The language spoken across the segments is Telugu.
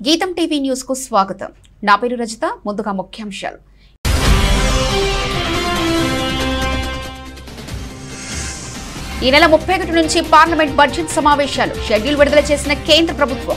గీతం టీవీ న్యూస్ కు స్వాగతం నా పేరు రజిత ముందుగా ముఖ్యాంశాలు ఈ నెల ముప్పై ఒకటి నుంచి పార్లమెంట్ బడ్జెట్ సమావేశాలు షెడ్యూల్ విడుదల చేసిన కేంద్ర ప్రభుత్వం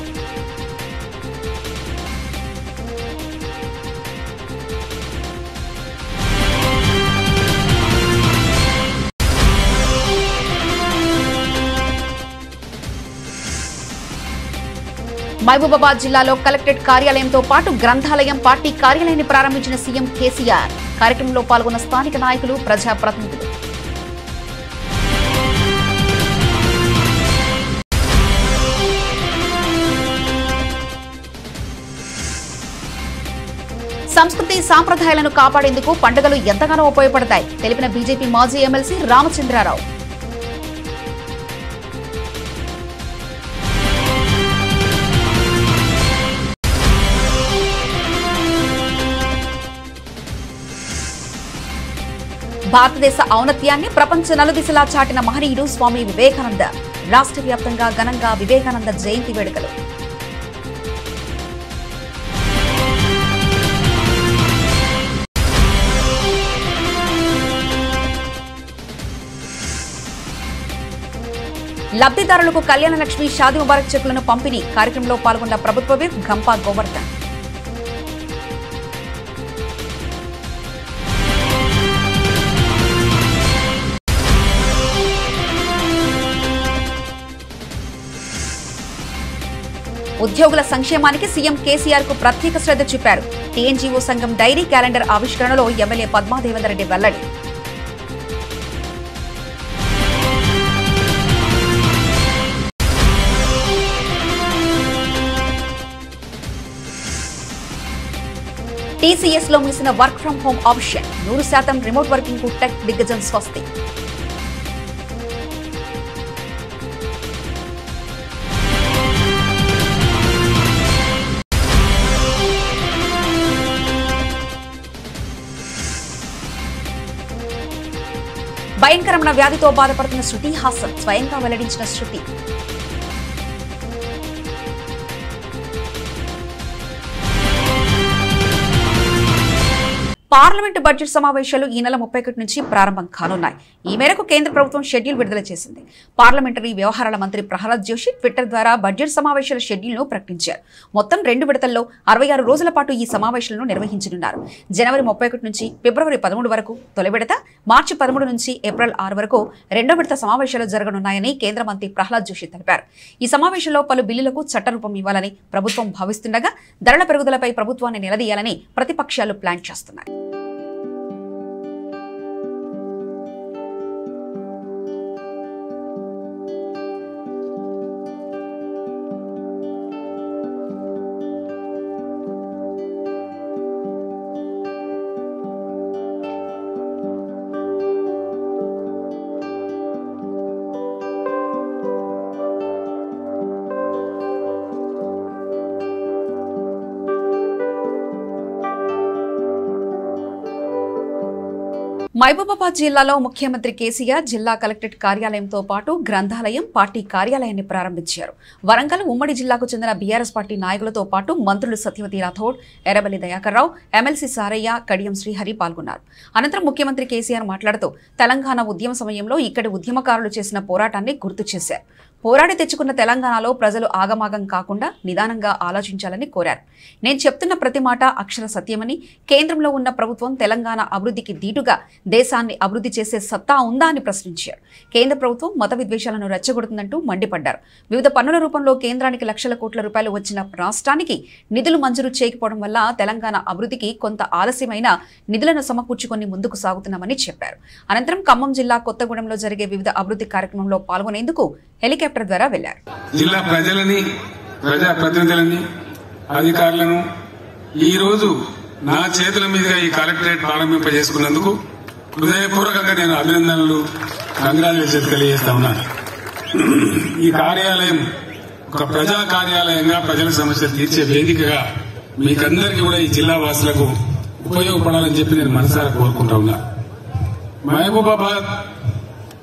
మహబూబాబాద్ జిల్లాలో కలెక్టరేట్ కార్యాలయంతో పాటు గ్రంథాలయం పార్టీ కార్యాలయాన్ని ప్రారంభించిన సీఎం కేసీఆర్ కార్యక్రమంలో పాల్గొన్న స్థానిక నాయకులు ప్రజాప్రతినిధులు సంస్కృతి సాంప్రదాయాలను కాపాడేందుకు పండుగలు ఎంతగానో ఉపయోగపడతాయి తెలిపిన బీజేపీ మాజీ ఎమ్మెల్సీ రామచంద్రారావు భారతదేశ ఔన్నత్యాన్ని ప్రపంచ నలుదిశలా చాటిన మహనీయుడు స్వామి వివేకానంద రాష్ట్ర వ్యాప్తంగా ఘనంగా వివేకానంద జయంతి వేడుకలు లబ్ధిదారులకు కళ్యాణ లక్ష్మి షాది ముబారక్ చెక్కులను పంపిణీ కార్యక్రమంలో పాల్గొన్న ప్రభుత్వ విప్ గంపా గోవర్ధన్ ఉద్యోగుల సంక్షేమానికి సీఎం కేసీఆర్ కు ప్రత్యేక శ్రద్ధ చూపారు టీఎన్జీఓ సంఘం డైరీ క్యాలెండర్ ఆవిష్కరణలో ఎమ్మెల్యే పద్మాదేవేందర్ రెడ్డి వెల్లడి టీసీఎస్ లో ముగిసిన వర్క్ ఫ్రం హోం ఆప్షన్ నూరు శాతం రిమోట్ వర్కింగ్ కు టెక్ దిగ్గజం స్వస్తి భయంకరమైన వ్యాధితో బాధపడుతున్న శృతి హాసన్ స్వయంగా వెల్లడించిన శృతి పార్లమెంటు బడ్జెట్ సమావేశాలు ఈ నెల ముప్పై ఒకటి నుంచి ప్రారంభం కానున్నాయి ఈ మేరకు కేంద్ర ప్రభుత్వం షెడ్యూల్ విడుదల చేసింది పార్లమెంటరీ వ్యవహారాల మంత్రి ప్రహ్లాద్ జోషి ట్విట్టర్ ద్వారా బడ్జెట్ సమావేశాల షెడ్యూల్ను ప్రకటించారు మొత్తం రెండు విడతల్లో అరవై ఆరు రోజుల పాటు ఈ సమావేశాలను నిర్వహించనున్నారు జనవరి ముప్పై ఒకటి నుంచి ఫిబ్రవరి పదమూడు వరకు తొలి విడత మార్చి పదమూడు నుంచి ఏప్రిల్ ఆరు వరకు రెండో విడత సమావేశాలు జరగనున్నాయని కేంద్ర మంత్రి ప్రహ్లాద్ జోషి తెలిపారు ఈ సమావేశంలో పలు బిల్లులకు చట్టరూపం ఇవ్వాలని ప్రభుత్వం భావిస్తుండగా ధరల పెరుగుదలపై ప్రభుత్వాన్ని నిలదీయాలని ప్రతిపక్షాలు ప్లాన్ చేస్తున్నాయి మహబూబాబాద్ జిల్లాలో ముఖ్యమంత్రి కేసీఆర్ జిల్లా కలెక్టరేట్ కార్యాలయంతో పాటు గ్రంథాలయం పార్టీ కార్యాలయాన్ని ప్రారంభించారు వరంగల్ ఉమ్మడి జిల్లాకు చెందిన బీఆర్ఎస్ పార్టీ నాయకులతో పాటు మంత్రులు సత్యవతి రాథోడ్ ఎర్రబెల్లి దయాకర్ రావు ఎమ్మెల్సీ సారయ్య కడియం శ్రీహరి పాల్గొన్నారు అనంతరం ముఖ్యమంత్రి కేసీఆర్ మాట్లాడుతూ తెలంగాణ ఉద్యమ సమయంలో ఇక్కడి ఉద్యమకారులు చేసిన పోరాటాన్ని గుర్తు చేశారు పోరాడి తెచ్చుకున్న తెలంగాణలో ప్రజలు ఆగమాగం కాకుండా నిదానంగా ఆలోచించాలని కోరారు నేను చెప్తున్న ప్రతి మాట అక్షర సత్యమని కేంద్రంలో ఉన్న ప్రభుత్వం తెలంగాణ అభివృద్ధికి దీటుగా దేశాన్ని అభివృద్ధి చేసే సత్తా ఉందా అని ప్రశ్నించారు కేంద్ర ప్రభుత్వం మత విద్వేషాలను రెచ్చగొడుతుందంటూ మండిపడ్డారు వివిధ పన్నుల రూపంలో కేంద్రానికి లక్షల కోట్ల రూపాయలు వచ్చిన రాష్ట్రానికి నిధులు మంజూరు చేయకపోవడం వల్ల తెలంగాణ అభివృద్ధికి కొంత ఆలస్యమైన నిధులను సమకూర్చుకొని ముందుకు సాగుతున్నామని చెప్పారు అనంతరం ఖమ్మం జిల్లా కొత్తగూడెంలో జరిగే వివిధ అభివృద్ధి కార్యక్రమంలో పాల్గొనేందుకు హెలికాప్టర్ ద్వారా వెళ్లారు జిల్లా ప్రజలని ప్రజా ప్రతినిధులని అధికారులను ఈ రోజు నా చేతుల మీదుగా ఈ కలెక్టరేట్ ప్రారంభింపజేసుకున్నందుకు హృదయపూర్వకంగా నేను అభినందనలు కంగ్రాచులేషన్స్ తెలియజేస్తా ఉన్నాను ఈ కార్యాలయం ఒక ప్రజా కార్యాలయంగా ప్రజల సమస్యలు తీర్చే వేదికగా మీకందరికీ కూడా ఈ జిల్లా వాసులకు ఉపయోగపడాలని చెప్పి నేను మనసారా కోరుకుంటా ఉన్నా మహబూబాబాద్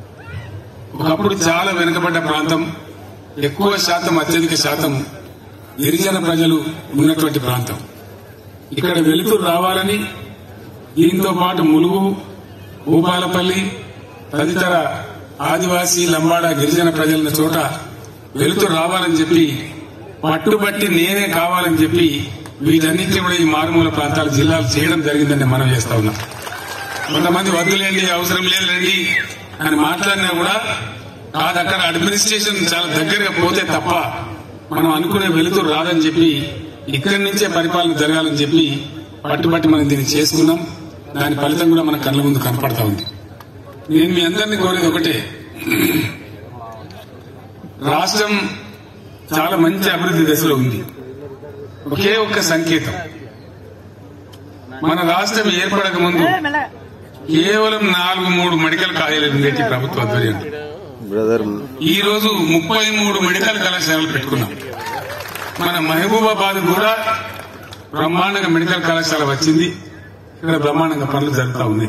ఒకప్పుడు చాలా వెనుకబడ్డ ప్రాంతం ఎక్కువ శాతం అత్యధిక శాతం గిరిజన ప్రజలు ఉన్నటువంటి ప్రాంతం ఇక్కడ వెలుతురు రావాలని దీంతో పాటు ములుగు భూపాలపల్లి తదితర ఆదివాసీ లంబాడ గిరిజన ప్రజల చోట వెలుతురు రావాలని చెప్పి పట్టుబట్టి నేనే కావాలని చెప్పి వీటన్నిటిని కూడా ఈ మారుమూల ప్రాంతాల జిల్లాలు చేయడం జరిగిందని మనం చేస్తా ఉన్నాం కొంతమంది వద్దులేండి అవసరం లేదు రండి అని మాట్లాడినా కూడా కాదు అక్కడ అడ్మినిస్ట్రేషన్ చాలా దగ్గరగా పోతే తప్ప మనం అనుకునే వెలుతురు రాదని చెప్పి ఇక్కడి నుంచే పరిపాలన జరగాలని చెప్పి పట్టుబట్టి మనం దీన్ని చేసుకున్నాం దాని ఫలితం కూడా మన కళ్ళ ముందు కనపడతా ఉంది నేను మీ అందరినీ కోరేది ఒకటే రాష్ట్రం చాలా మంచి అభివృద్ధి దశలో ఉంది ఒకే ఒక్క సంకేతం మన రాష్ట్రం ఏర్పడక ముందు కేవలం నాలుగు మూడు మెడికల్ కాలేజీలు ఉండేటి ప్రభుత్వ ఆధ్వర్యంలో బ్రదర్ ఈ రోజు ముప్పై మూడు మెడికల్ కళాశాలలు పెట్టుకున్నాం మన మహబూబాబాద్ కూడా బ్రహ్మాండంగా మెడికల్ కళాశాల వచ్చింది ఇక్కడ బ్రహ్మాండంగా పనులు జరుగుతా ఉన్నాయి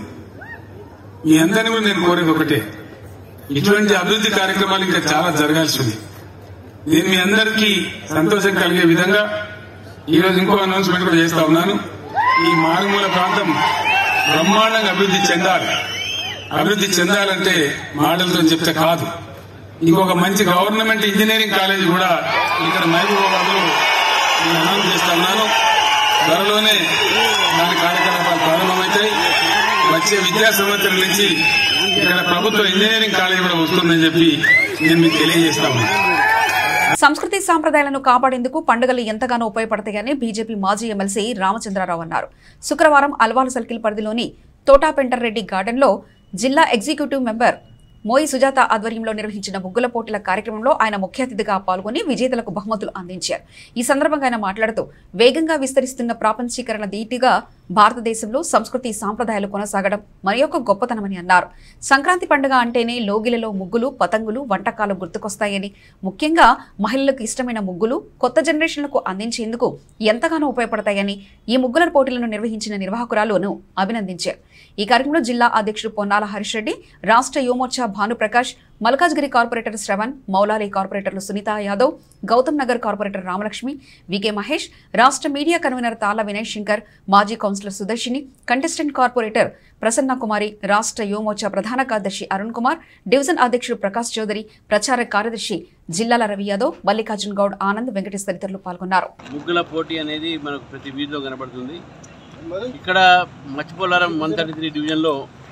మీ అందరినీ కూడా నేను కోరేది ఒకటే ఇటువంటి అభివృద్ధి కార్యక్రమాలు ఇంకా చాలా జరగాల్సి ఉంది నేను మీ అందరికీ సంతోషం కలిగే విధంగా ఈ రోజు ఇంకో అనౌన్స్మెంట్ కూడా చేస్తా ఉన్నాను ఈ మారుమూల ప్రాంతం బ్రహ్మాండంగా అభివృద్ధి చెందాలి అభివృద్ధి చెందాలంటే మాటలతో చెప్తే కాదు ఇంకొక మంచి గవర్నమెంట్ ఇంజనీరింగ్ కాలేజ్ కూడా ఇక్కడ మహబూబాబాద్ లో నేను అనౌన్స్ చేస్తా ఉన్నాను త్వరలోనే దాని కార్యకలాపాలు ప్రారంభమవుతాయి వచ్చే విద్యా సంవత్సరం నుంచి ఇక్కడ ప్రభుత్వ ఇంజనీరింగ్ కాలేజ్ కూడా వస్తుందని చెప్పి నేను మీకు తెలియజేస్తా ఉన్నాను సంస్కృతి సాంప్రదాయాలను కాపాడేందుకు పండుగలు ఎంతగానో ఉపయోగపడతాయని బీజేపీ మాజీ ఎమ్మెల్సీ రామచంద్రారావు అన్నారు శుక్రవారం అల్వాల్ సర్కిల్ పరిధిలోని తోటాపెంటర్రెడ్డి గార్డెన్లో జిల్లా ఎగ్జిక్యూటివ్ మెంబర్ మోయి సుజాత ఆధ్వర్యంలో నిర్వహించిన ముగ్గుల పోటీల కార్యక్రమంలో ఆయన ముఖ్య అతిథిగా పాల్గొని విజేతలకు బహుమతులు అందించారు ఈ సందర్భంగా ఆయన మాట్లాడుతూ వేగంగా విస్తరిస్తున్న ప్రాపంచీకరణ ధీటుగా భారతదేశంలో సంస్కృతి సాంప్రదాయాలు కొనసాగడం మరి ఒక గొప్పతనమని అన్నారు సంక్రాంతి పండుగ అంటేనే లోగిలలో ముగ్గులు పతంగులు వంటకాలు గుర్తుకొస్తాయని ముఖ్యంగా మహిళలకు ఇష్టమైన ముగ్గులు కొత్త జనరేషన్లకు అందించేందుకు ఎంతగానో ఉపయోగపడతాయని ఈ ముగ్గుల పోటీలను నిర్వహించిన నిర్వాహకురాలును అభినందించారు ఈ కార్యక్రమంలో జిల్లా అధ్యక్షుడు పొన్నాల హరీష్ రెడ్డి రాష్ట్ర యువమోర్చా భానుప్రకాష్ మల్కాజ్గిరి కార్పొరేటర్ శ్రవణ్ మౌలాలి కార్పొరేటర్లు సునీత యాదవ్ గౌతమ్ నగర్ కార్పొరేటర్ రామలక్ష్మి వికే మహేష్ రాష్ట్ర మీడియా కన్వీనర్ తాళ్ల వినయ్ శంకర్ మాజీ councillor Sudarshini contestant corporator Prasanna Kumari రాష్ట్ర యువమోర్చా ప్రధాన కార్యదర్శి అరుణ్ కుమార్ డివిజన్ అధ్యక్షుడు ప్రకాష్ చౌదరి ప్రచార కార్యదర్శి జిల్లాల రవి యాదవ్ మల్లికార్జున్ గౌడ్ ఆనంద్ వెంకటేష్ తదితరులు పాల్గొన్నారు ముగ్గుల పోటీ అనేది మనకు ప్రతి వీధిలో కనబడుతుంది ఇక్కడ మచ్చిపోలారం వన్ థర్టీ త్రీ డివిజన్లో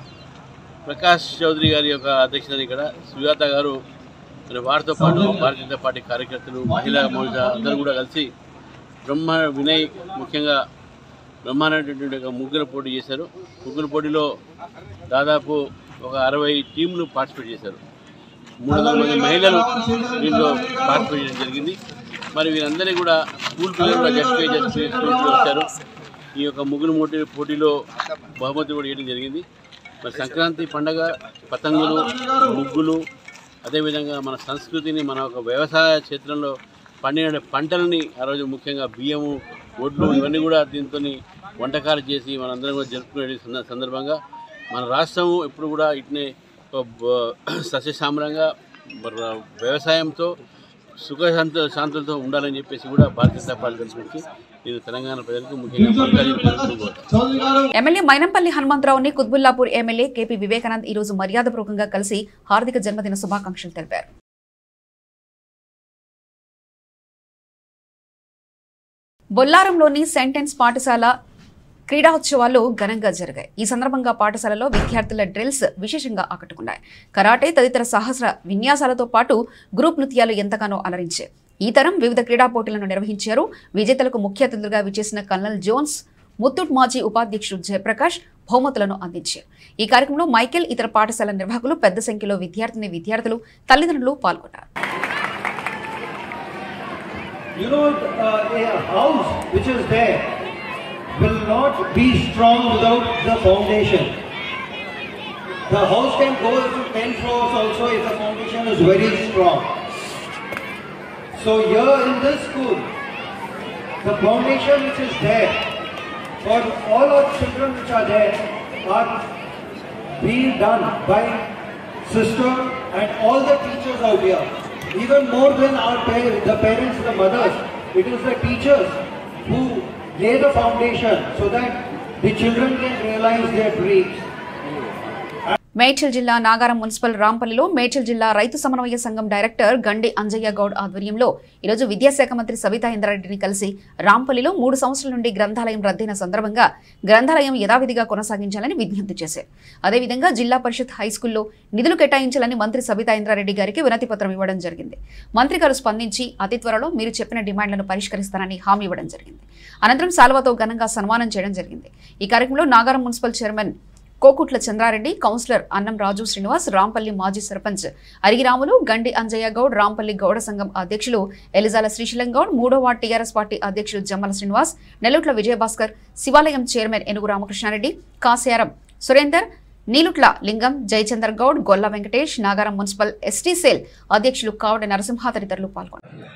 ప్రకాష్ చౌదరి గారి యొక్క అధ్యక్షతన ఇక్కడ సుజాత గారు మరి వారితో పాటు భారతీయ జనతా పార్టీ కార్యకర్తలు మహిళా మౌలిక అందరూ కూడా కలిసి బ్రహ్మ వినయ్ ముఖ్యంగా బ్రహ్మాండమైనటువంటి ఒక ముగ్గుల పోటీ చేశారు ముగ్గుల పోటీలో దాదాపు ఒక అరవై టీంలు పార్టిసిపేట్ చేశారు మూడు వందల మంది మహిళలు దీంట్లో పార్టిసిపేట్ చేయడం జరిగింది మరి వీరందరినీ కూడా స్కూల్ పిల్లలు కూడా జడ్పీ జడ్పీ స్కూల్కి వచ్చారు ఈ యొక్క ముగ్గురు పోటీ పోటీలో బహుమతి కూడా ఇవ్వడం జరిగింది మరి సంక్రాంతి పండగ పతంగులు ముగ్గులు అదేవిధంగా మన సంస్కృతిని మన ఒక వ్యవసాయ క్షేత్రంలో పండిన పంటలని ఆ రోజు ముఖ్యంగా బియ్యము ఒడ్లు ఇవన్నీ కూడా దీంతో వంటకాలు చేసి మనందరం కూడా జరుపుకునే సంద- సందర్భంగా మన రాష్ట్రము ఎప్పుడు కూడా ఇట్నే ఒక బ- సస్యశ్యామలంగా మరి వ్యవసాయంతో సుఖ శాంత శాంతులతో ఉండాలని చెప్పేసి కూడా భారతీయ జనతా పార్టీ తరఫు నుంచి నేను తెలంగాణ ప్రజలకు ముఖ్యంగా మల్లికార్జున ప్రజలకు కోరుతాను. ఎమ్మెల్యే మైనంపల్లి హనుమంతరావుని కుత్బుల్లాపూర్ ఎమ్మెల్యే కేపీ వివేకానంద్ ఈ రోజు మర్యాదపూర్వకంగా కలిసి హార్దిక జన్మదిన శుభాకాంక్షలు తెలిపారు బొల్లారంలోని సెంటెన్స్ పాఠశాల క్రీడోత్సవాలు ఘనంగా జరిగాయి ఈ సందర్భంగా పాఠశాలలో విద్యార్థుల డ్రిల్స్ విశేషంగా ఆకట్టుకున్నాయి కరాటే తదితర సహస్ర విన్యాసాలతో పాటు గ్రూప్ నృత్యాలు ఎంతగానో అలరించాయి ఈ తరం వివిధ క్రీడా పోటీలను నిర్వహించారు విజేతలకు ముఖ్య అతిథులుగా విచ్చేసిన కల్నల్ జోన్స్ ముత్తూట్ మాజీ ఉపాధ్యక్షుడు జయప్రకాష్ బహుమతులను అందించారు ఈ కార్యక్రమంలో మైకేల్ ఇతర పాఠశాల నిర్వాహకులు పెద్ద సంఖ్యలో విద్యార్థిని విద్యార్థులు తల్లిదండ్రులు పాల్గొన్నారు You know, uh, a house which is there will not be strong without the foundation. The house can go to 10 floors also if the foundation is very strong. So here in this school, the foundation which is there for all our children which are there are being done by sister and all the teachers out here. Even more than our parents, the parents, the mothers, it is the teachers who lay the foundation so that the children can realize their dreams. Medchal జిల్లా నాగారం మున్సిపల్ రాంపల్లిలో మేడ్చల్ జిల్లా రైతు సమన్వయ సంఘం డైరెక్టర్ గండి అంజయ్య గౌడ్ ఆధ్వర్యంలో ఈరోజు విద్యాశాఖ మంత్రి సవితా ఇంద్రారెడ్డిని కలిసి రాంపల్లిలో మూడు సంవత్సరాల నుండి గ్రంథాలయం రద్దయిన సందర్భంగా గ్రంథాలయం యథావిధిగా కొనసాగించాలని విజ్ఞప్తి చేశారు అదేవిధంగా జిల్లా పరిషత్ హైస్కూల్లో నిధులు కేటాయించాలని మంత్రి సవితా ఇంద్రారెడ్డి గారికి వినతి పత్రం ఇవ్వడం జరిగింది మంత్రి గారు స్పందించి అతి త్వరలో మీరు చెప్పిన డిమాండ్లను పరిష్కరిస్తానని హామీ ఇవ్వడం జరిగింది అనంతరం సాల్వాతో ఘనంగా సన్మానం చేయడం జరిగింది ఈ కార్యక్రమంలో Nagaram municipal chairman Kokutla Chandra Reddy councillor Annam Raju Srinivas Rampalli మాజీ సర్పంచ్ అరిగిరాములు గండి అంజయ్య గౌడ్ రాంపల్లి గౌడ సంఘం అధ్యక్షులు ఎలిజాల శ్రీశైలం గౌడ్ మూడో వార్డు టీఆర్ఎస్ పార్టీ అధ్యక్షులు జమ్మల శ్రీనివాస్ నెల్లూట్ల విజయభాస్కర్ శివాలయం చైర్మన్ ఏనుగు రామకృష్ణారెడ్డి కాసియారం సురేందర్ నీలుట్ల లింగం Jayachander Goud Golla Venkatesh Nagaram municipal ST cell అధ్యక్షులు కావడి నరసింహ తదితరులు పాల్గొన్నారు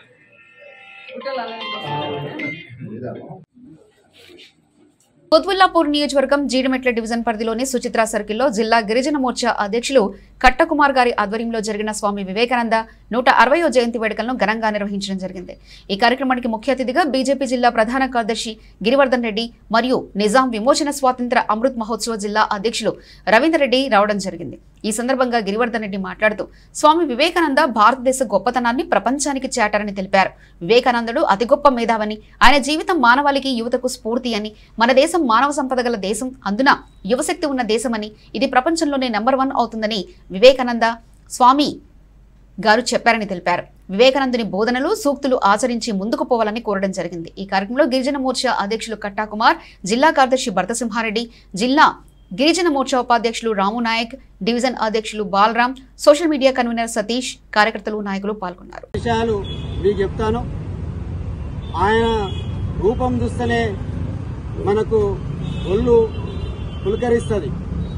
కుత్బుల్లాపూర్ నియోజకవర్గం జీడిమెట్ల డివిజన్ పరిధిలోని సుచిత్ర సర్కిల్లో జిల్లా గిరిజన మోర్చా అధ్యక్షులు కట్టకుమార్ గారి ఆధ్వర్యంలో జరిగిన స్వామి వివేకానంద నూట అరవయో జయంతి వేడుకలను ఘనంగా నిర్వహించడం జరిగింది ఈ కార్యక్రమానికి ముఖ్య అతిథిగా బీజేపీ జిల్లా ప్రధాన కార్యదర్శి గిరివర్ధన్ రెడ్డి మరియు నిజాం విమోచన స్వాతంత్ర అమృత్ మహోత్సవ జిల్లా అధ్యక్షులు రవీందర్ రెడ్డి రావడం జరిగింది ఈ సందర్భంగా గిరివర్ధన్ రెడ్డి మాట్లాడుతూ స్వామి వివేకానంద భారతదేశ గొప్పతనాన్ని ప్రపంచానికి చాటారని తెలిపారు వివేకానందుడు అతి గొప్ప మేధావని ఆయన జీవితం మానవాళికి యువతకు స్ఫూర్తి అని మన దేశం మానవ సంపద గల దేశం అందున యువశక్తి ఉన్న దేశమని ఇది ప్రపంచంలోనే నెంబర్ వన్ అవుతుందని వివేకానంద స్వామి గారు చెప్పారని తెలిపారు వివేకానందుని బోధనలు సూక్తులు ఆచరించి ముందుకు పోవాలని కోరడం జరిగింది ఈ కార్యక్రమంలో గిరిజన మోర్చా అధ్యక్షులు కట్టాకుమార్ జిల్లా కార్యదర్శి భరతసింహారెడ్డి జిల్లా గిరిజన మోర్చా ఉపాధ్యక్షులు రాము నాయక్ డివిజన్ అధ్యక్షులు Balaram social media convener Satish కార్యకర్తలు నాయకులు పాల్గొన్నారు విషయాలు మీకు చెప్తాను ఆయన రూపం చూస్తేనే మనకు ఒళ్ళు పులకరిస్తుంది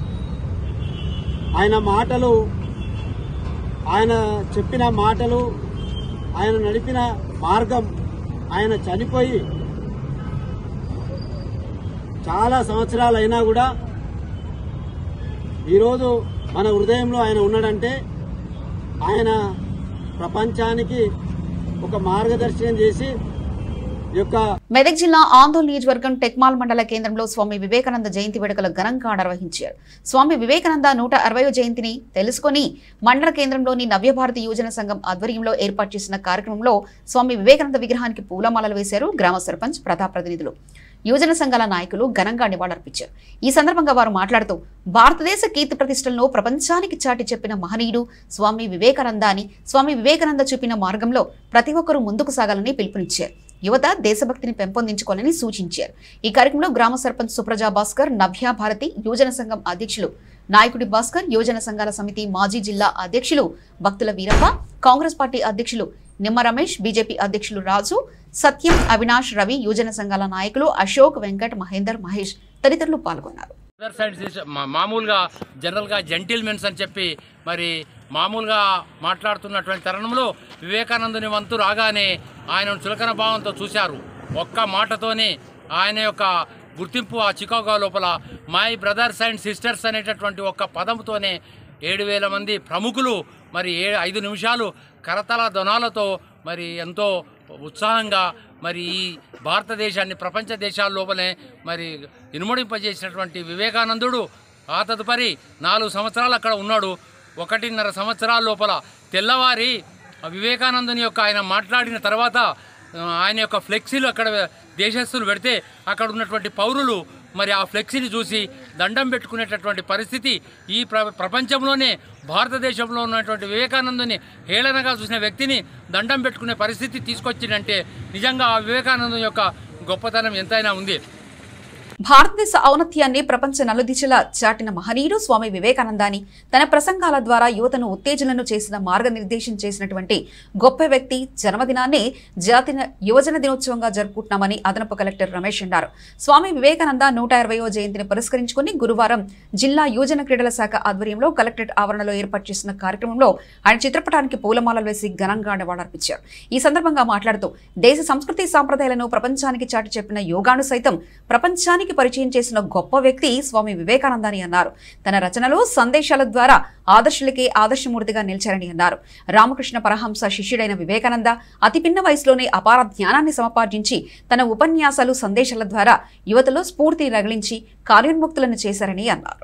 ఆయన మాటలు ఆయన చెప్పిన మాటలు ఆయన నడిపిన మార్గం ఆయన చనిపోయి చాలా సంవత్సరాలు అయినా కూడా ఈరోజు మన హృదయంలో ఆయన ఉన్నాడంటే ఆయన ప్రపంచానికి ఒక మార్గదర్శనం చేసి ఈ యొక్క మెదక్ జిల్లా ఆందోళన నియోజకవర్గం టెక్మాల్ మండల కేంద్రంలో స్వామి వివేకానంద జయంతి వేడుకలు ఘనంగా నిర్వహించారు స్వామి వివేకానంద నూట అరవయో జయంతిని తెలుసుకొని మండల కేంద్రంలోని నవ్యభారతి యువజన సంఘం ఆధ్వర్యంలో ఏర్పాటు చేసిన కార్యక్రమంలో స్వామి వివేకానంద విగ్రహానికి పూలమాలలు వేశారు గ్రామ సర్పంచ్ ప్రజాప్రతినిధులు యువజన సంఘాల నాయకులు ఘనంగా నివాళులర్పించారు ఈ సందర్భంగా వారు మాట్లాడుతూ భారతదేశ కీర్తి ప్రతిష్టలను ప్రపంచానికి చాటి చెప్పిన మహనీయుడు స్వామి వివేకానంద అని స్వామి వివేకానంద చూపిన మార్గంలో ప్రతి ఒక్కరూ ముందుకు సాగాలని పిలుపునిచ్చారు యువత దేశభక్తిని పెంపొందించుకోవాలని సూచించారు ఈ కార్యక్రమంలో గ్రామ సర్పంచ్ సుప్రజా భాస్కర్ నభ్యా భారతి యువజన సంఘం అధ్యక్షులు నాయకుడి భాస్కర్ యువజన సంఘాల సమితి మాజీ జిల్లా అధ్యక్షులు భక్తుల వీరప్ప కాంగ్రెస్ పార్టీ అధ్యక్షులు నిమ్మ రమేష్ బీజేపీ అధ్యక్షులు రాజు సత్యం అవినాష్ రవి యువజన సంఘాల నాయకులు అశోక్ వెంకట్ మహేందర్ మహేష్ తదితరులు పాల్గొన్నారు అదర్ సైడ్ సిస్ట- మా- మామూలుగా జనరల్గా జెంటిల్మెన్స్ అని చెప్పి మరి మామూలుగా మాట్లాడుతున్నటువంటి తరుణంలో వివేకానందుని వంతు రాగానే ఆయనను చులకన భావంతో చూశారు ఒక్క మాటతోనే ఆయన యొక్క గుర్తింపు ఆ చికాగో లోపల మై బ్రదర్స్ అండ్ సిస్టర్స్ అనేటటువంటి ఒక్క పదంతోనే ఏడు వేల మంది ప్రముఖులు మరి ఏ ఐదు నిమిషాలు కరతల ధ్వనాలతో మరి ఎంతో ఉత్సాహంగా మరి ఈ భారతదేశాన్ని ప్రపంచ దేశాల లోపలే మరి ఇనుమడింపజేసినటువంటి వివేకానందుడు ఆ తదుపరి నాలుగు సంవత్సరాలు అక్కడ ఉన్నాడు ఒకటిన్నర సంవత్సరాల లోపల తెల్లవారి ఆ వివేకానందుని యొక్క ఆయన మాట్లాడిన తర్వాత ఆ, ఆయన యొక్క ఫ్లెక్సీలు అక్కడ దేశస్తులు పెడితే అక్కడ ఉన్నటువంటి పౌరులు మరి ఆ ఫ్లెక్సీని చూసి దండం పెట్టుకునేటటువంటి పరిస్థితి ఈ ప్ర ప్రపంచంలోనే భారతదేశంలో ఉన్నటువంటి వివేకానందుని హేళనగా చూసిన వ్యక్తిని దండం పెట్టుకునే పరిస్థితి తీసుకొచ్చిందంటే నిజంగా ఆ వివేకానందం యొక్క గొప్పతనం ఎంతైనా ఉంది భారతదేశ ఔన్నత్యాన్ని ప్రపంచ నలుదిశలా చాటిన మహనీయుడు స్వామి వివేకానంద అని తన ప్రసంగాల ద్వారా యువతను ఉత్తేజనను చేసిన మార్గనిర్దేశం చేసినటువంటి గొప్ప వ్యక్తి జన్మదినాన్ని జాతీయ యువజన దినోత్సవంగా జరుపుకుంటున్నామని అదనపు కలెక్టర్ రమేష్ అన్నారు స్వామి వివేకానంద నూట ఇరవయో జయంతిని పురస్కరించుకుని గురువారం జిల్లా యువజన క్రీడల శాఖ ఆధ్వర్యంలో కలెక్టరేట్ ఆవరణలో ఏర్పాటు చేసిన కార్యక్రమంలో ఆయన చిత్రపటానికి పూలమాలలు వేసి ఘనంగా నివాళులర్పించారు ఈ సందర్భంగా మాట్లాడుతూ దేశ సంస్కృతి సాంప్రదాయాలను ప్రపంచానికి చాటి చెప్పిన యోగాను సైతం ప్రపంచానికి ప్రపంచానికి పరిచయం చేసిన గొప్ప వ్యక్తి స్వామి వివేకానంద అని అన్నారు తన రచనలు సందేశాల ద్వారా ఆదర్శులకే ఆదర్శమూర్తిగా నిలిచారని అన్నారు రామకృష్ణ పరహంస శిష్యుడైన వివేకానంద అతి పిన్న వయసులోనే అపార జ్ఞానాన్ని సమపార్జించి తన ఉపన్యాసాలు సందేశాల ద్వారా యువతలో స్ఫూర్తి రగిలించి కార్యోన్ముక్తులను చేశారని అన్నారు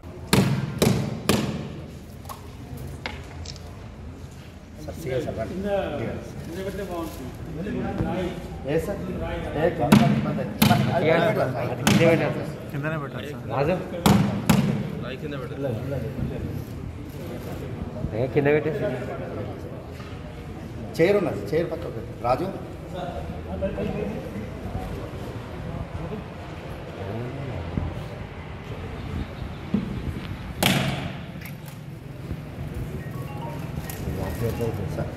కింద పెట్టేసి చైర్ ఉన్నది చైర్ పక్క పెట్టు. రాజు సార్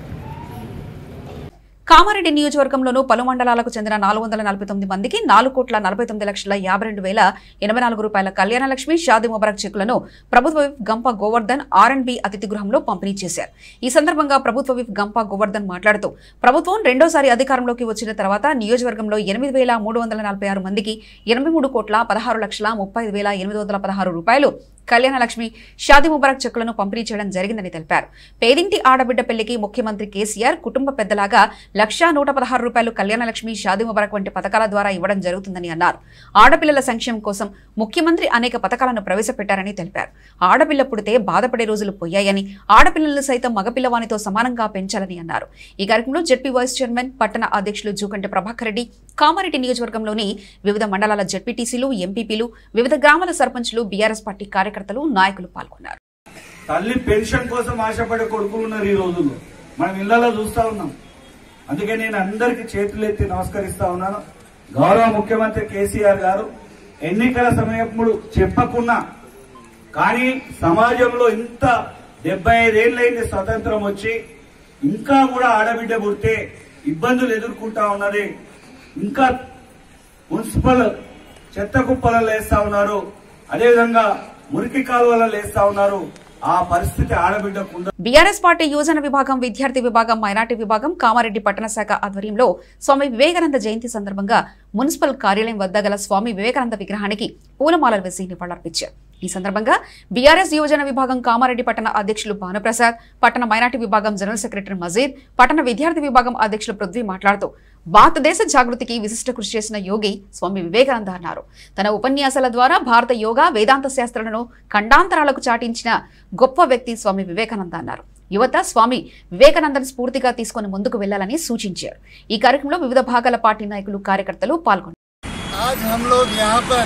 కామారెడ్డి నియోజకవర్గంలోనూ పలు మండలాలకు చెందిన నాలుగు వందల నలభై తొమ్మిది మందికి నాలుగు కోట్ల నలభై తొమ్మిది లక్షల యాభై రెండు వేల ఎనభై నాలుగు రూపాయల కళ్యాణ లక్ష్మి షాది ముబారక్ చెక్కులను ప్రభుత్వ విప్ గంప గోవర్ధన్ ఆర్ అండ్ బి అతిథి గృహంలో పంపిణీ చేశారు ఈ సందర్భంగా ప్రభుత్వ విప్ గంప గోవర్ధన్ మాట్లాడుతూ ప్రభుత్వం రెండోసారి అధికారంలోకి వచ్చిన తర్వాత నియోజకవర్గంలో ఎనిమిది వేల మూడు వందల నలభై ఆరు మందికి ఎనభై మూడు కోట్ల పదహారు లక్షల ముప్పై ఐదు వేల ఎనిమిది వందల పదహారు రూపాయలు కళ్యాణ లక్ష్మి షాది ముబారక్ చెక్కులను పంపిణీ చేయడం జరిగిందని తెలిపారు పేదింటి ఆడబిడ్డ పెళ్లికి ముఖ్యమంత్రి కేసీఆర్ కుటుంబ పెద్దలాగా లక్షా నూట పదహారు రూపాయలు కళ్యాణ లక్ష్మి షాది ముబారక్ వంటి పథకాల ద్వారా ఇవ్వడం జరుగుతుందని అన్నారు ఆడపిల్లల సంక్షేమం కోసం ముఖ్యమంత్రి అనేక పథకాలను ప్రవేశపెట్టారని తెలిపారు ఆడపిల్ల పుడితే బాధపడే రోజులు పోయాయని ఆడపిల్లలను సైతం మగపిల్లవానితో సమానంగా పెంచాలని అన్నారు ఈ కార్యక్రమంలో జెడ్పీ వైస్ చైర్మన్ పట్టణ అధ్యక్షులు జూకంటి ప్రభాకర్ రెడ్డి కామారెడ్డి నియోజకవర్గంలోని వివిధ మండలాల జెడ్పీటీసీలు ఎంపీపీలు వివిధ గ్రామాల సర్పంచ్లు బీఆర్ఎస్ పార్టీ కార్యకర్తలు నాయకులు పాల్గొన్నారు తల్లి పెన్షన్ కోసం ఆశపడే కొడుకులు ఉన్నారు ఈ రోజుల్లో మనం ఇళ్లలో చూస్తా ఉన్నాం అందుకే నేను అందరికి చేతులెత్తి నమస్కరిస్తా ఉన్నాను గౌరవ ముఖ్యమంత్రి కేసీఆర్ గారు ఎన్నికల సమయప్పుడు చెప్పకున్నా కానీ సమాజంలో ఇంత డెబ్బై ఐదేళ్ళైంది స్వతంత్రం వచ్చి ఇంకా కూడా ఆడబిడ్డ పుడితే ఇబ్బందులు ఎదుర్కొంటా ఉన్నది ఇంకా మున్సిపల్ చెత్త కుప్పలలో వేస్తా ఉన్నారు అదేవిధంగా మురికి కాలువలలో వేస్తా ఉన్నారు ఆ పరిస్థితి ఆడబిడ్డకు ఉండదు బీఆర్ఎస్ పార్టీ యువజన విభాగం విద్యార్థి విభాగం మైనార్టీ విభాగం కామారెడ్డి పట్టణ శాఖ ఆధ్వర్యంలో స్వామి వివేకానంద జయంతి సందర్భంగా మున్సిపల్ కార్యాలయం వద్ద గల స్వామి వివేకానంద విగ్రహానికి పూలమాలలు వేసి నివాళులర్పించారు ఈ సందర్భంగా బీఆర్ఎస్ యువజన విభాగం కామారెడ్డి పట్టణ అధ్యక్షులు భానుప్రసాద్ పట్టణ మైనార్టీ విభాగం జనరల్ సెక్రటరీ మజీద్ పట్టణ విద్యార్థి విభాగం అధ్యక్షులు పృథ్వీ మాట్లాడుతూ భారతదేశ జాగృతికి విశిష్ట కృషి చేసిన యోగి స్వామి వివేకానంద అన్నారు తన ఉపన్యాసాల ద్వారా భారత యోగా వేదాంత శాస్త్రాలను ఖండాంతరాలకు చాటించిన గొప్ప వ్యక్తి స్వామి వివేకానంద అన్నారు యువత స్వామి వివేకానందను స్ఫూర్తిగా తీసుకొని ముందుకు వెళ్లాలని సూచించారు ఈ కార్యక్రమంలో వివిధ భాగాల పార్టీ నాయకులు కార్యకర్తలు పాల్గొన్నారు आज हम लोग यहाँ पर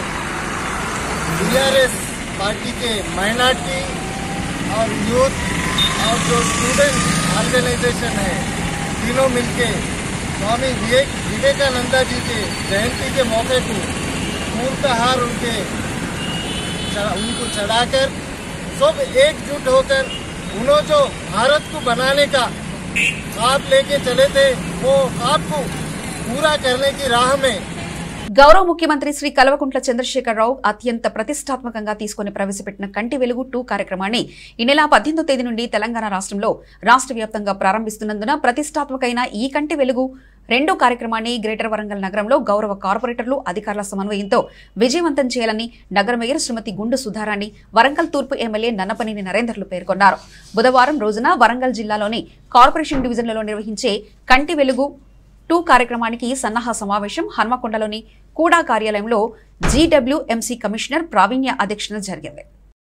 बीआरएस पार्टी के माइनॉरिटी और यूथ और जो स्टूडेंट ऑर्गेनाइजेशन है तीनों मिलके स्वामी विवेक विवेकानंदा जी के जयंती के मौके को पूर्तहार उनके चढ़ा- उनको चढ़ाकर सब एकजुट होकर उन्होंने जो भारत को बनाने का ख्वाब लेके चले थे वो ख्वाब को पूरा करने की राह में గౌరవ ముఖ్యమంత్రి శ్రీ కల్వకుంట్ల చంద్రశేఖరరావు అత్యంత ప్రతిష్టాత్మకంగా తీసుకుని ప్రవేశపెట్టిన కంటి వెలుగు టూ కార్యక్రమాన్ని ఈ నెల పద్దెనిమిదో తేదీ నుండి తెలంగాణ రాష్ట్రంలో రాష్ట్ర వ్యాప్తంగా ప్రారంభిస్తున్నందున ప్రతిష్టాత్మకమైన ఈ కంటి వెలుగు రెండో కార్యక్రమాన్ని గ్రేటర్ వరంగల్ నగరంలో గౌరవ కార్పొరేటర్లు అధికారుల సమన్వయంతో విజయవంతం చేయాలని నగర మేయర్ శ్రీమతి గుండు సుధారాణి వరంగల్ తూర్పు ఎమ్మెల్యే నన్నపనేని నరేందర్లు పేర్కొన్నారు బుధవారం రోజున వరంగల్ జిల్లాలోని కార్పొరేషన్ డివిజన్లలో నిర్వహించే కంటి వెలుగు టూ కార్యక్రమానికి సన్నాహ సమావేశం హన్మకొండలోని కూడా కార్యాలయంలో జీడబ్ల్యూఎంసీ కమిషనర్ ప్రావీణ్య అధ్యక్షతన జరిగింది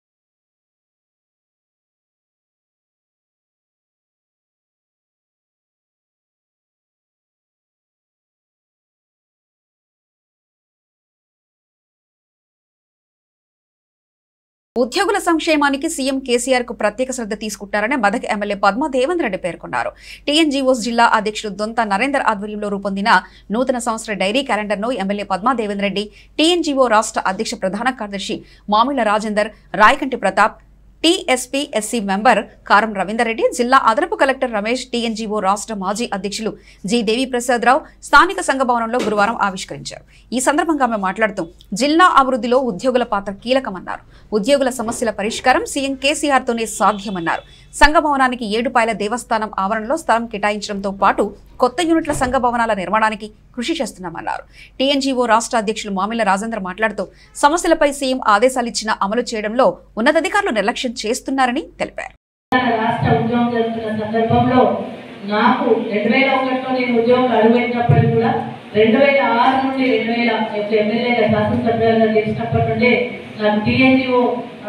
ఉద్యోగుల సంక్షేమానికి సీఎం కేసీఆర్ కు ప్రత్యేక శ్రద్ధ తీసుకుంటారని మదక్ ఎమ్మెల్యే పద్మ దేవేంద్ర రెడ్డి పేర్కొన్నారు టీఎన్జీఓస్ జిల్లా అధ్యక్షుడు దొంత నరేందర్ ఆధ్వర్యంలో రూపొందిన నూతన సంవత్సర డైరీ క్యాలెండర్ ను ఎమ్మెల్యే పద్మా దేవేంద్ర రెడ్డి టీఎన్జీఓ రాష్ట్ర అధ్యక్ష ప్రధాన కార్యదర్శి Mamilla Rajender Rayakanti Pratap TSP SC member Karam Ravinder Reddy జిల్లా అదనపు కలెక్టర్ రమేష్ టీఎన్జీఓ రాష్ట్ర మాజీ అధ్యక్షులు జి దేవిప్రసాద్ రావు స్థానిక సంఘ భవనంలో గురువారం ఆవిష్కరించారు ఈ సందర్భంగా ఆమె మాట్లాడుతూ జిల్లా అభివృద్ధిలో ఉద్యోగుల పాత్ర కీలకమన్నారు ఉద్యోగుల సమస్యల పరిష్కారం సీఎం కేసీఆర్ తోనే సాధ్యమన్నారు సంఘ భవనానికి ఏడుపాయల దేవస్థానం ఆవరణలో స్థలం కేటాయించడంతో పాటు కొత్త యూనిట్ల సంఘ భవనాల నిర్మాణానికి కృషి చేస్తున్నామన్నారు టీఎన్జీఓ రాష్ట్ర అధ్యక్షులు మామిళ్ల రాజేంద్ర మాట్లాడుతూ సమస్యలపై సీఎం ఆదేశాలిచ్చిన అమలు చేయడంలో ఉన్నతాధికారులు నిర్లక్ష్యం చేస్తున్నారని తెలిపారు రాష్ట్ర ఉద్యోగం జరుగుతున్న సందర్భంలో నాకు రెండు వేల ఒకటిలో నేను ఉద్యోగం అడుగుపెట్టినప్పటికీ కూడా రెండు వేల ఆరు నుండి రెండు వేల ఎమ్మెల్యేగా శాసనసభ్యులుగా చేసినప్పటి నుండి నాకు టీఎన్జిఓ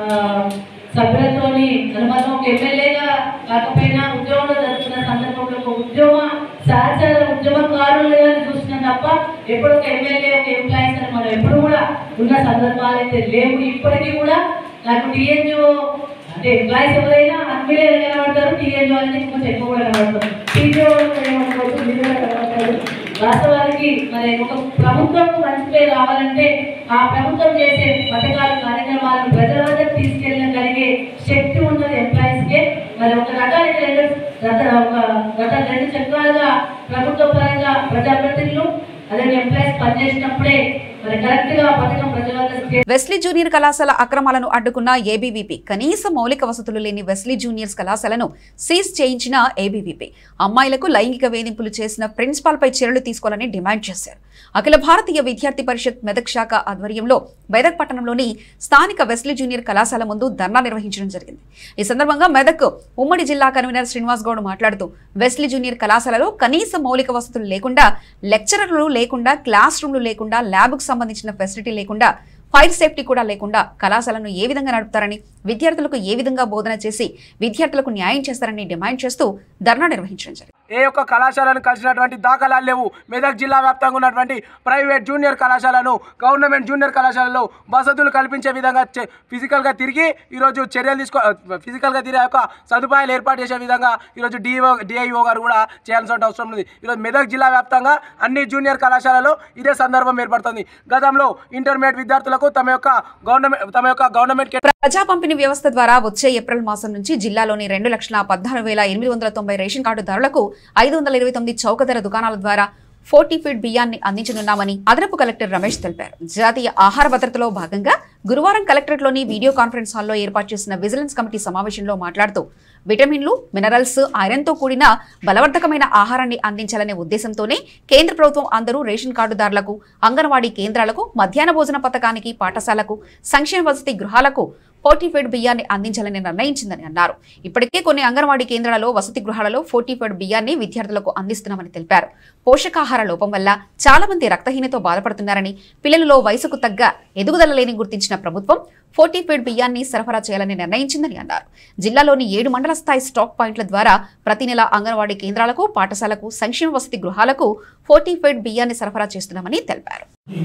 సభ్యులతోని అనుమతం ఒక ఎమ్మెల్యేగా కాకపోయినా ఉద్యోగంలో జరుగుతున్న సందర్భంలో ఒక ఉద్యోగ సహచర ఉద్యమకారులుగా చూసిన తప్ప ఎప్పుడు ఒక ఎమ్మెల్యే ఒక ఎంప్లాయీస్ అని మనం ఎప్పుడు కూడా ఉన్న సందర్భాలు అయితే లేవు ఇప్పటికీ కూడా నాకు టీఎన్జిఓ అంటే ఎంప్లాయీస్ ఎవరైనా అన్నిలే కనబడతారు టీఎన్జిఓ అనేది కొంచెం ఎక్కువ కూడా కనబడతారు టీజీఓ ఏమనుకోవచ్చు మీరు కూడా కనబడతారు వాస్తవానికి మరి ఒక ప్రభుత్వం మంచి పేరు రావాలంటే ఆ ప్రభుత్వం చేసే పథకాలు కార్యక్రమాలను ప్రజల వద్దకు తీసుకెళ్ళగలిగే శక్తి ఉన్నది ఎంప్లాయీస్కే మరి ఒక రకానికి రెండు గత ఒక గత రెండు చక్రాలుగా ప్రభుత్వ పరంగా ప్రజాప్రతినిధులు అదే ఎంప్లాయీస్ పనిచేసినప్పుడే మరి కరెక్ట్ గా పథకం ప్రజల వద్దకు వెస్లీ జూనియర్ కళాశాల అక్రమాలను అడ్డుకున్న ఏబీవీపీ కనీస మౌలిక వసతులు లేని వెస్లీ జూనియర్స్ కళాశాలను సీజ్ చేయించిన ఏబీవీపీ అమ్మాయిలకు లైంగిక వేధింపులు చేసిన ప్రిన్సిపాల్పై చర్యలు తీసుకోవాలని డిమాండ్ చేశారు అఖిల భారతీయ విద్యార్థి పరిషత్ మెదక్ శాఖ ఆధ్వర్యంలో మెదక్ పట్టణంలోని స్థానిక వెస్లీ జూనియర్ కళాశాల ముందు ధర్నా నిర్వహించడం జరిగింది ఈ సందర్భంగా మెదక్ ఉమ్మడి జిల్లా కన్వీనర్ శ్రీనివాస్ గౌడ్ మాట్లాడుతూ వెస్లీ జూనియర్ కళాశాలలో కనీస మౌలిక వసతులు లేకుండా లెక్చరర్లు లేకుండా క్లాస్ రూమ్లు లేకుండా ల్యాబ్కు సంబంధించిన ఫెసిలిటీ లేకుండా ఫైర్ సేఫ్టీ కూడా లేకుండా కళాశాలను ఏ విధంగా నడుపుతారని విద్యార్థులకు ఏ విధంగా బోధన చేసి విద్యార్థులకు న్యాయం చేస్తారని డిమాండ్ చేస్తూ ధర్నా నిర్వహించడం జరిగింది ఏ ఒక్క కళాశాలను కలిసినటువంటి దాఖలాలు లేవు మెదక్ జిల్లా వ్యాప్తంగా ఉన్నటువంటి ప్రైవేట్ జూనియర్ కళాశాలను గవర్నమెంట్ జూనియర్ కళాశాలలో వసతులు కల్పించే విధంగా చే- ఫిజికల్గా తిరిగి ఈరోజు చర్యలు తీసుకో ఫిజికల్గా తిరిగే యొక్క సదుపాయాలు ఏర్పాటు చేసే విధంగా ఈరోజు డిఓ డిఐఓ గారు కూడా చేయాల్సిన అవసరం ఉంది ఈరోజు మెదక్ జిల్లా వ్యాప్తంగా అన్ని జూనియర్ కళాశాలలో ఇదే సందర్భం ఏర్పడుతుంది గతంలో ఇంటర్మీడియట్ విద్యార్థులకు తమ యొక్క గవర్నమెంట్ తమ యొక్క గవర్నమెంట్ ప్రజా పంపిణీ వ్యవస్థ ద్వారా వచ్చే ఏప్రిల్ మాసం నుంచి జిల్లాలోని రెండు లక్షల పద్నాలుగు వేల ఎనిమిది వందల తొంభై రేషన్ కార్డుదారులకు ఐదు వందల ఇరవై తొమ్మిది చౌక ధర దుకాణాల ద్వారా ఫోర్టీ ఫీట్ బియ్యాన్ని అందించనున్నామని అదనపు కలెక్టర్ రమేష్ తెలిపారు జాతీయ ఆహార భద్రతలో భాగంగా గురువారం కలెక్టరేట్లోని వీడియో కాన్ఫరెన్స్ హాల్లో ఏర్పాటు చేసిన విజిలెన్స్ కమిటీ సమావేశంలో మాట్లాడుతూ విటమిన్లు మినరల్స్ ఐరన్తో కూడిన బలవర్ధకమైన ఆహారాన్ని అందించాలనే ఉద్దేశంతోనే కేంద్ర ప్రభుత్వం అందరూ రేషన్ కార్డుదారులకు అంగన్వాడీ కేంద్రాలకు మధ్యాహ్న భోజన పథకానికి పాఠశాలకు సంక్షేమ వసతి గృహాలకు ఫోర్టీఫైడ్ బియ్యాన్ని అందించాలని నిర్ణయించిందని అన్నారు ఇప్పటికే కొన్ని అంగన్వాడీ కేంద్రాలలో వసతి గృహాలలో ఫోర్టీఫైడ్ బియ్యాన్ని విద్యార్థులకు అందిస్తున్నామని తెలిపారు పోషకాహార లోపం వల్ల చాలా మంది రక్తహీనతో బాధపడుతున్నారని పిల్లలలో వయసుకు తగ్గ ఎదుగుదల లేని గుర్తించిన ప్రభుత్వం ఫోర్టీఫైడ్ బియ్యాన్ని సరఫరా చేయాలని నిర్ణయించిందని అన్నారు జిల్లాలోని ఏడు మండల స్థాయి స్టాక్ పాయింట్ల ద్వారా ప్రతి నెల అంగన్వాడీ కేంద్రాలకు పాఠశాలకు సంక్షేమ వసతి గృహాలకు ఫోర్టీఫైడ్ బియ్యాన్ని సరఫరా చేస్తున్నామని తెలిపారు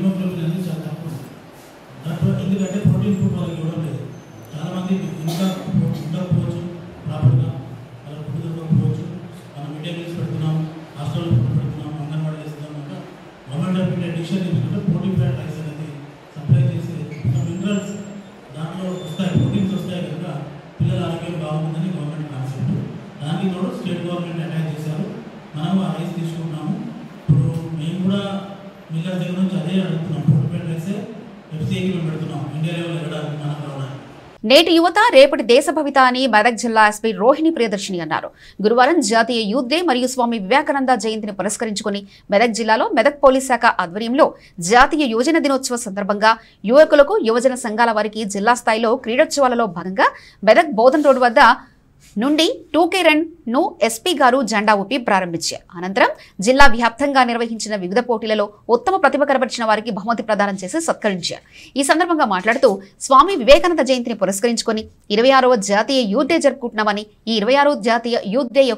ఎందుకంటే ప్రోటీన్ ఫుడ్ వాళ్ళకి ఇవ్వడం లేదు చాలా మంది ఇంకా ఉండకపోవచ్చు ప్రాపర్గా వాళ్ళ ఫుడ్ దొరకకపోవచ్చు మనం మిడ్ డే మీల్స్ పెడుతున్నాం హాస్టల్ ఫుడ్ పెడుతున్నాం అంగన్వాడీ చేస్తున్నాం అంటే గవర్నమెంట్ పెట్టే డిసిషన్ తీసుకుంటే ప్రోటీన్ ఫ్యాట్ రైస్ అనేది సప్లై చేసి మినరల్స్ దాంట్లో వస్తాయి ప్రోటీన్స్ వస్తాయి కనుక పిల్లల ఆరోగ్యం బాగుందని గవర్నమెంట్ కాన్సెప్ట్ దానికి కూడా స్టేట్ గవర్నమెంట్ అటాక్ చేశారు మనం ఆ రైస్ తీసుకుంటున్నాము ఇప్పుడు మేము కూడా మిల్లర్ దగ్గర నుంచి అదే అడుగుతున్నాం ఫుడ్ ఫ్యాట్ రైసే ఎఫ్సీఐకి మేము పెడుతున్నాం ఇండియా లెవెల్ ఎక్కడానికి మనకు రావడానికి నేటి యువత రేపటి దేశ భవిత అని మెదక్ జిల్లా ఎస్పీ రోహిణి ప్రియదర్శిని అన్నారు గురువారం జాతీయ యూత్ డే మరియు స్వామి వివేకానంద జయంతిని పురస్కరించుకుని మెదక్ జిల్లాలో మెదక్ పోలీస్ శాఖ ఆధ్వర్యంలో జాతీయ యువజన దినోత్సవ సందర్భంగా యువకులకు యువజన సంఘాల వారికి జిల్లా స్థాయిలో క్రీడోత్సవాలలో భాగంగా మెదక్ బోధన్ రోడ్ వద్ద నుండి టూకే రన్ ను ఎస్పీ గారు జెండా ఊపి ప్రారంభించారు అనంతరం జిల్లా వ్యాప్తంగా నిర్వహించిన వివిధ పోటీలలో ఉత్తమ ప్రతిభ కనబరిచిన వారికి బహుమతి ప్రదానం చేసి సత్కరించారు ఈ సందర్భంగా మాట్లాడుతూ స్వామి వివేకానంద జయంతిని పురస్కరించుకొని ఇరవై ఆరవ జాతీయ యూత్ డే జరుపుకుంటున్నామని ఈ ఇరవై ఆరో జాతీయ యూత్ డే యొక్క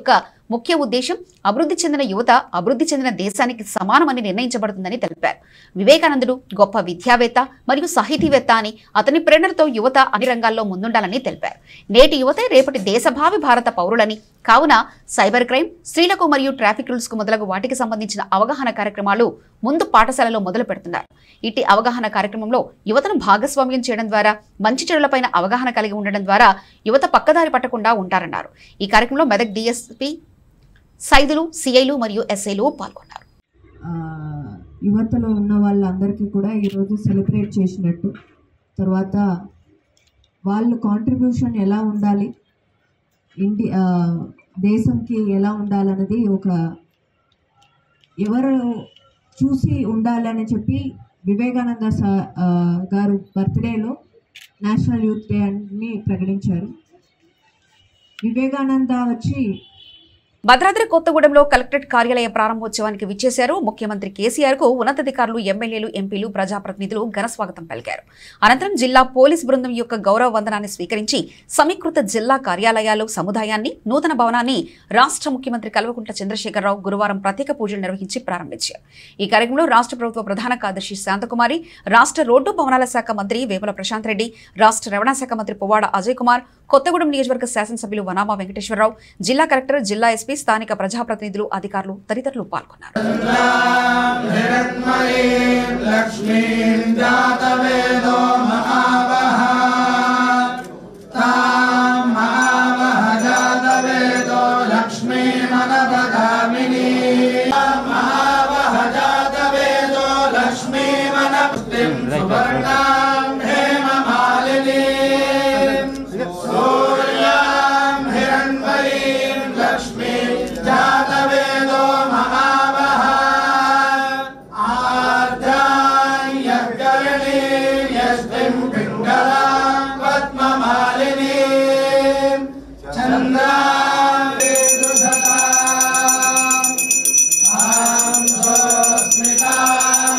ముఖ్య ఉద్దేశం అభివృద్ధి చెందిన యువత అభివృద్ధి చెందిన దేశానికి సమానమని నిర్ణయించబడుతుందని తెలిపారు వివేకానందుడు గొప్ప విద్యావేత్త మరియు సాహితీవేత్త అని అతని ప్రేరణతో యువత అన్ని రంగాల్లో ముందుండాలని తెలిపారు నేటి యువత రేపటి దేశభావి భారత పౌరులని కావున సైబర్ క్రైమ్ స్త్రీలకు మరియు ట్రాఫిక్ రూల్స్ కు మొదలగు వాటికి సంబంధించిన అవగాహన కార్యక్రమాలు ముందు పాఠశాలలో మొదలు పెడుతున్నారు ఇట్టి అవగాహన కార్యక్రమంలో యువతను భాగస్వామ్యం చేయడం ద్వారా మంచి చెడులపైన అవగాహన కలిగి ఉండడం ద్వారా యువత పక్కదారి పట్టకుండా ఉంటారన్నారు ఈ కార్యక్రమంలో మెదక్ డిఎస్పీ సైదులు సిఐలు మరియు ఎస్ఐలు పాల్గొన్నారు ఆ, యువతలో ఉన్న వాళ్ళందరికీ కూడా ఈరోజు సెలబ్రేట్ చేసినట్టు తర్వాత వాళ్ళ కాంట్రిబ్యూషన్ ఎలా ఉండాలి ఇండి ఆ, దేశంకి ఎలా ఉండాలన్నది ఒక ఎవరు చూసి ఉండాలని చెప్పి వివేకానంద సా- ఆ, గారు బర్త్డేలో నేషనల్ యూత్ డే అని ప్రకటించారు వివేకానంద వచ్చి భద్రాద్రి కొత్తగూడెంలో కలెక్టరేట్ కార్యాలయ ప్రారంభోత్సవానికి విచ్చేశారు ముఖ్యమంత్రి కేసీఆర్ కు ఉన్నతాధికారులు ఎమ్మెల్యేలు ఎంపీలు ప్రజాప్రతినిధులు ఘన స్వాగతం పలికారు అనంతరం జిల్లా పోలీస్ బృందం యొక్క గౌరవ వందనాన్ని స్వీకరించి సమీకృత జిల్లా కార్యాలయాలు సముదాయాన్ని నూతన భవనాన్ని రాష్ట్ర ముఖ్యమంత్రి కల్వకుంట్ల చంద్రశేఖరరావు గురువారం ప్రత్యేక పూజలు నిర్వహించి ప్రారంభించారు ఈ కార్యక్రమంలో రాష్ట్ర ప్రభుత్వ ప్రధాన కార్యదర్శి శాంతకుమారి రాష్ట్ర రోడ్డు భవనాల శాఖ మంత్రి వేముల ప్రశాంత్ రెడ్డి రాష్ట్ర రవాణా శాఖ మంత్రి పువ్వాడ అజయ్ కుమార్ కొత్తగూడెం నియోజకవర్గ శాసనసభ్యులు వనామా వెంకటేశ్వరరావు జిల్లా కలెక్టర్ జిల్లా ఎస్పీ స్థానిక ప్రజాప్రతినిధులు అధికారులు తదితరులు పాల్గొన్నారు లక్ష్మీం జాతవేదో మహావహ తాం మహావహ జాతవేదో లక్ష్మీమనపగామిని మహావహ జాతవేదో లక్ష్మీమనపుష్టిం సువర్ణాం హేమమాలినీం సూర్యాం హిరణ్మయీం లక్ష్మీం జాతవేదో మహావహ ఆర్ద్రాయగరణీయస్మిం పింగళాం పద్మమాలినీం చంద్రాం వేదుధతాం తాం స్మితాం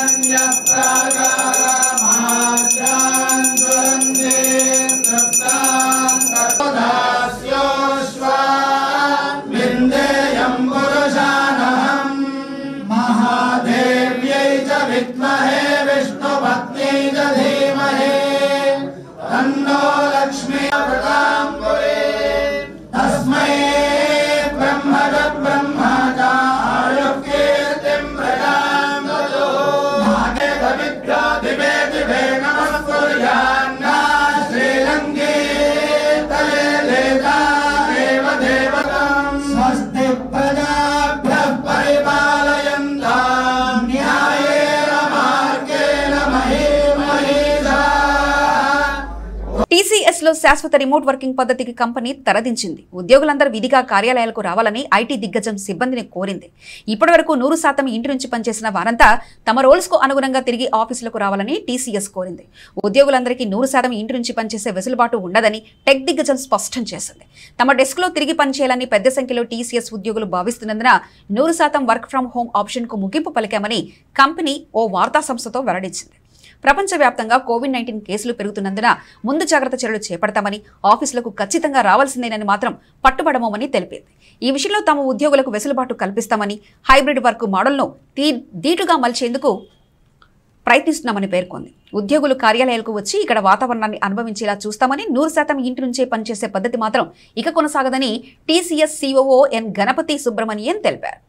హిరణ్యప్రాకారమాద్రాం జ్వలంతీం తృప్తాం తదాస్యోష్వాం విందేయం పురుషానహం महादेव्यै च विद्महे विष्णुपत्नी च धीमहि तन्नो लक्ष्मी प्रदाम्बुरे तस्मै ब्रह्म च ब्रह्म च आयुर्कीर्तिं प्रदाम्बुजो भागे विद्या दिवे दिवे नमः कुर्यान्ना श्रीलङ्के तले लेता देव देवतां स्वस्ति प्रजाभ्यः परिपालयन्तां न्यायेन मार्गेण महीमहीषा టీసీఎస్ లో శాశ్వత రిమోట్ వర్కింగ్ పద్ధతికి కంపెనీ తెరదించింది ఉద్యోగులందరూ విధిగా కార్యాలయాలకు రావాలని ఐటీ దిగ్గజం సిబ్బందిని కోరింది ఇప్పటి వరకు నూరు శాతం ఇంటి నుంచి పనిచేసిన వారంతా తమ రోల్స్ కు అనుగుణంగా తిరిగి ఆఫీసులకు రావాలని టీసీఎస్ కోరింది ఉద్యోగులందరికీ నూరు శాతం ఇంటి నుంచి పనిచేసే వెసులుబాటు ఉండదని టెక్ దిగ్గజం స్పష్టం చేసింది తమ డెస్క్ లో తిరిగి పనిచేయాలని పెద్ద సంఖ్యలో టీసీఎస్ ఉద్యోగులు భావిస్తున్నందున నూరు శాతం వర్క్ ఫ్రం హోం ఆప్షన్ కు ముగింపు పలికామని కంపెనీ ఓ వార్తా సంస్థతో వెల్లడించింది ప్రపంచవ్యాప్తంగా కోవిడ్ నైన్టీన్ కేసులు పెరుగుతున్నందున ముందు జాగ్రత్త చర్యలు చేపడతామని ఆఫీసులకు ఖచ్చితంగా రావాల్సిందేనని మాత్రం పట్టుబడమని తెలిపింది ఈ విషయంలో తమ ఉద్యోగులకు వెసులుబాటు కల్పిస్తామని హైబ్రిడ్ వర్క్ మోడల్ను తీ దీటుగా మలిచేందుకు ప్రయత్నిస్తున్నామని పేర్కొంది ఉద్యోగులు కార్యాలయాలకు వచ్చి ఇక్కడ వాతావరణాన్ని అనుభవించేలా చూస్తామని నూరు శాతం ఇంటి నుంచే పనిచేసే పద్ధతి మాత్రం ఇక కొనసాగదని TCS COO N Ganapathy Subramanian తెలిపారు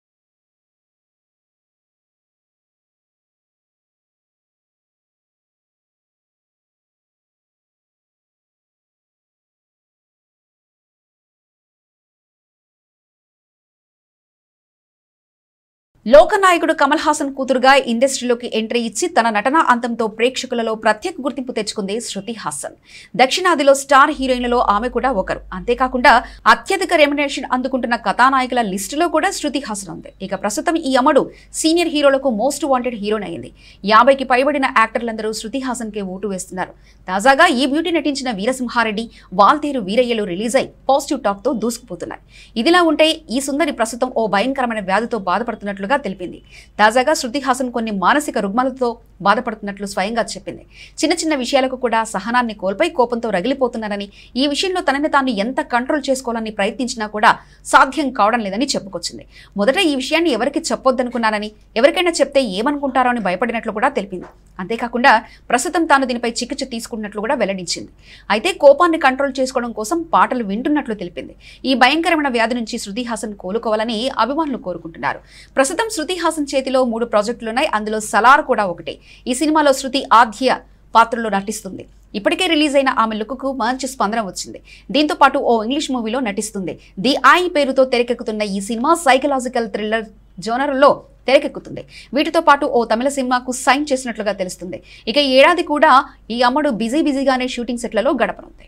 లోకనాయకుడు కమల్ హాసన్ కూతురుగా ఇండస్ట్రీలోకి ఎంట్రీ ఇచ్చి తన నటనా అంతంతో ప్రేక్షకులలో ప్రత్యేక గుర్తింపు తెచ్చుకుంది శృతి హాసన్ దక్షిణాదిలో స్టార్ హీరోయిన్లలో ఆమె కూడా ఒకరు అంతేకాకుండా అత్యధిక రెమ్యునేషన్ అందుకుంటున్న కథానాయకుల లిస్టులో కూడా శృతి హాసన్ ఉంది ఇక ప్రస్తుతం ఈ అమ్మడు సీనియర్ హీరోలకు మోస్ట్ వాంటెడ్ హీరోయిన్ అయింది యాభైకి పైబడిన యాక్టర్లందరూ శృతి హాసన్ కే ఓటు వేస్తున్నారు తాజాగా ఈ బ్యూటీ నటించిన వీరసింహారెడ్డి వాల్తేరు వీరయ్యలు రిలీజ్ అయి పాజిటివ్ టాక్ తో దూసుకుపోతున్నాయి ఇదిలా ఉంటే ఈ సుందరి ప్రస్తుతం ఓ భయంకరమైన వ్యాధితో బాధపడుతున్నట్లుగా తెలిపింది తాజాగా శృతి హాసన్ కొన్ని మానసిక రుగ్మలతో బాధపడుతున్నట్లు స్వయంగా చెప్పింది చిన్న చిన్న విషయాలకు కూడా సహనాన్ని కోల్పోయి కోపంతో రగిలిపోతున్నారని ఈ విషయంలో తనని తాను ఎంత కంట్రోల్ చేసుకోవాలని ప్రయత్నించినా కూడా సాధ్యం కావడం లేదని చెప్పుకొచ్చింది మొదట ఈ విషయాన్ని ఎవరికి చెప్పొద్దనుకున్నానని ఎవరికైనా చెప్తే ఏమనుకుంటారో అని భయపడినట్లు కూడా తెలిపింది అంతేకాకుండా ప్రస్తుతం తాను దీనిపై చికిత్స తీసుకున్నట్లు కూడా వెల్లడించింది అయితే కోపాన్ని కంట్రోల్ చేసుకోవడం కోసం పాటలు వింటున్నట్లు తెలిపింది ఈ భయంకరమైన వ్యాధి నుంచి శృతి హాసన్ కోలుకోవాలని అభిమానులు కోరుకుంటున్నారు ప్రస్తుతం శృతి హాసన్ చేతిలో మూడు ప్రాజెక్టులున్నాయి అందులో సలార్ కూడా ఒకటి ఈ సినిమాలో శృతి ఆద్య పాత్రలో నటిస్తుంది ఇప్పటికే రిలీజ్ అయిన ఆమె లుక్కు మంచి స్పందన వచ్చింది దీంతో పాటు ఓ ఇంగ్లీష్ మూవీలో నటిస్తుంది ది ఐ పేరుతో తెరకెక్కుతున్న ఈ సినిమా సైకలాజికల్ థ్రిల్లర్ జోనర్లో తెరకెక్కుతుంది వీటితో పాటు ఓ తమిళ సినిమాకు సైన్ చేసినట్లుగా తెలుస్తుంది ఇక ఈ ఏడాది కూడా ఈ అమ్మడు బిజీ బిజీగానే షూటింగ్ సెట్లలో గడపనుంది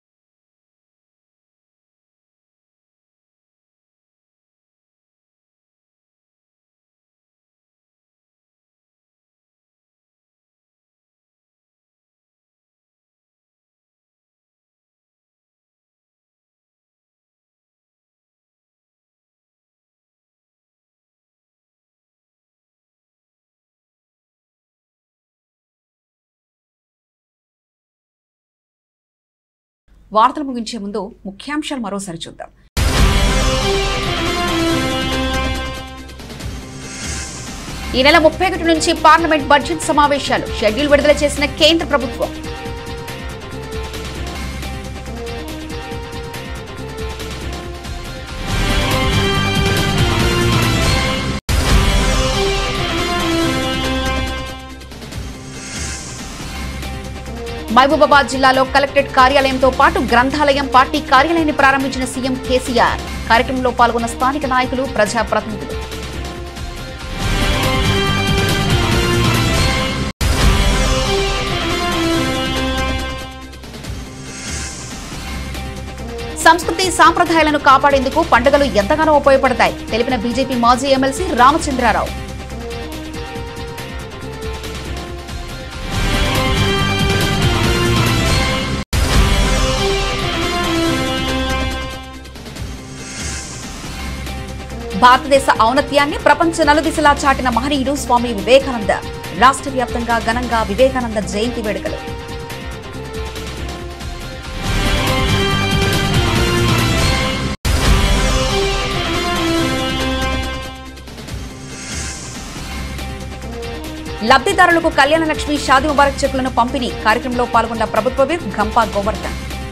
వార్తలు ముగించే ముందు ముఖ్యాంశాలు మరోసారి చూద్దాం ఈ నెల ముప్పై ఒకటి నుంచి పార్లమెంట్ బడ్జెట్ సమావేశాలు షెడ్యూల్ విడుదల చేసిన కేంద్ర ప్రభుత్వం మహబూబాబాద్ జిల్లాలో కలెక్టరేట్ కార్యాలయంతో పాటు గ్రంథాలయం పార్టీ కార్యాలయాన్ని ప్రారంభించిన సీఎం కేసీఆర్ కార్యక్రమంలో పాల్గొన్న స్థానిక నాయకులు ప్రజాప్రతినిధులు సంస్కృతి సాంప్రదాయాలను కాపాడేందుకు పండుగలు ఎంతగానో ఉపయోగపడతాయి తెలిపిన బీజేపీ మాజీ ఎమ్మెల్సీ రామచంద్రారావు భారతదేశ ఔన్నత్యాన్ని ప్రపంచ నలుదిశలా చాటిన మహనీయుడు స్వామి వివేకానంద రాష్ట్ర వ్యాప్తంగా ఘనంగా వివేకానంద జయంతి వేడుకలు లబ్ధిదారులకు కళ్యాణ లక్ష్మి షాది ముబారక్ చెక్కులను పంపిణీ కార్యక్రమంలో పాల్గొన్న ప్రభుత్వ విప్ గంపా గోవర్ధన్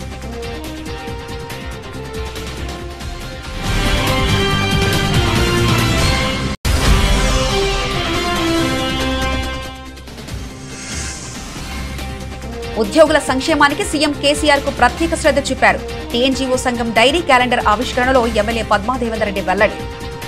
ఉద్యోగుల సంక్షేమానికి సీఎం కేసీఆర్ కు ప్రత్యేక శ్రద్ధ చూపారు టీఎన్జీఓ సంఘం డైరీ క్యాలెండర్ ఆవిష్కరణలో ఎమ్మెల్యే పద్మాదేవేందర్ రెడ్డి వెల్లడి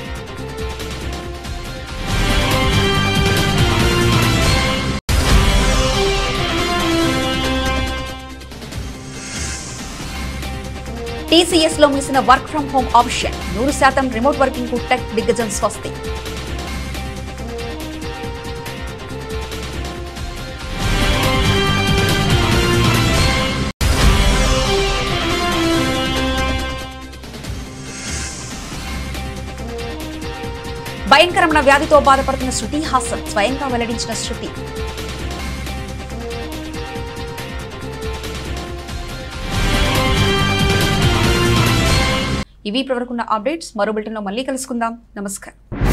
టీసీఎస్ లో ముగిసిన వర్క్ ఫ్రం హోం ఆప్షన్ నూరు శాతం రిమోట్ వర్కింగ్ కు టెక్ దిగ్గజం స్వస్తి భయంకరమైన వ్యాధితో బాధపడుతున్న శృతి హాసన్ స్వయంగా వెల్లడించిన శృతి ఇవి ఇప్పటివరకున్న అప్డేట్స్ మరో బులెటిన్లో మళ్ళీ కలుసుకుందాం నమస్కారం